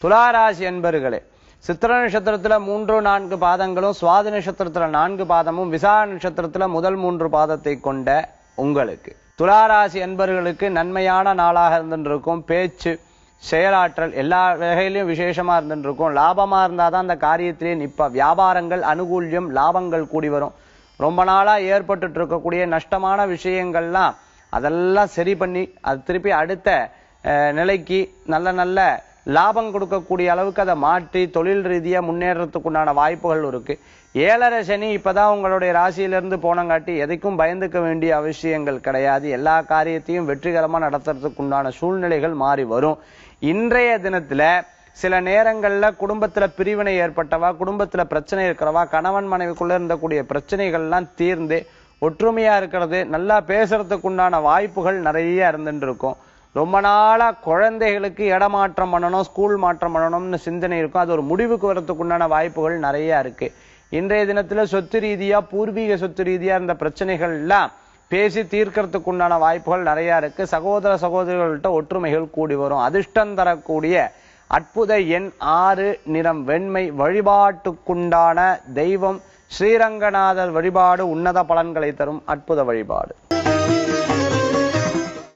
துளாராசி என்பர்களே சித்திர நட்சத்திரத்துல மூன்று நான்கு பாதங்களும் சுவாதி நட்சத்திரத்துல நான்கு பாதமும் விசா நட்சத்திரத்துல முதல் மூன்று பாதத்தை கொண்ட உங்களுக்கு துளாராசி என்பர்களுக்கு நன்மையான நாளாக இருந்துருக்கும் பேச்சு செயலாற்றல் எல்லா வகையிலும் விசேஷமா இருந்துருக்கும் லாபமா இருந்தாதான் அந்த காரியத்திலே நிப்ப வியாபாரங்கள் அனுகூல்யம் லாபங்கள் கூடி வரும் ரொம்ப நாளா ஏற்பட்டுட்டு இருக்கக்கூடிய நஷ்டமான விஷயங்கள்லாம் அதெல்லாம் சரி பண்ணி அது திருப்பி அடுத்த அஹ், நிலைக்கு நல்ல நல்ல லாபம் கொடுக்கக்கூடிய அளவுக்கு அதை மாற்றி தொழில் ரீதியா முன்னேறதுக்கு உண்டான வாய்ப்புகள் இருக்கு ஏழரை சனி இப்பதான் உங்களுடைய ராசியிலிருந்து போனங்காட்டி எதைக்கும் பயந்துக்க வேண்டிய அவசியங்கள் கிடையாது எல்லா காரியத்தையும் வெற்றிகரமா நடத்துறதுக்கு உண்டான சூழ்நிலைகள் மாறி வரும் இன்றைய தினத்துல சில நேரங்கள்ல குடும்பத்துல பிரிவினை ஏற்பட்டவா குடும்பத்துல பிரச்சனை இருக்கிறவா கணவன் மனைவிக்குள்ள இருந்தக்கூடிய பிரச்சனைகள்லாம் தீர்ந்து ஒற்றுமையா இருக்கிறது நல்லா பேசுறதுக்கு உண்டான வாய்ப்புகள் நிறைய இருந்துட்டு இருக்கும் ரொம்ப நாளா குழந்தைகளுக்கு இடமாற்றம் பண்ணணும் ஸ்கூல் மாற்றம் பண்ணணும்னு சிந்தனை இருக்கும் அது ஒரு முடிவுக்கு வரதுக்கு உண்டான வாய்ப்புகள் நிறைய இருக்கு இன்றைய தினத்துல சொத்து ரீதியா பூர்வீக சொத்து ரீதியா இருந்த பிரச்சனைகள் எல்லாம் பேசி தீர்க்கறதுக்கு உண்டான வாய்ப்புகள் நிறைய இருக்கு சகோதர சகோதரிகள்கிட்ட ஒற்றுமைகள் கூடி வரும் அதிர்ஷ்டம் தரக்கூடிய அற்புத எண் ஆறு நிறம் வெண்மை வழிபாட்டுக்குண்டான தெய்வம் ஸ்ரீரங்கநாதர் வழிபாடு உன்னத பலன்களை தரும் அற்புத வழிபாடு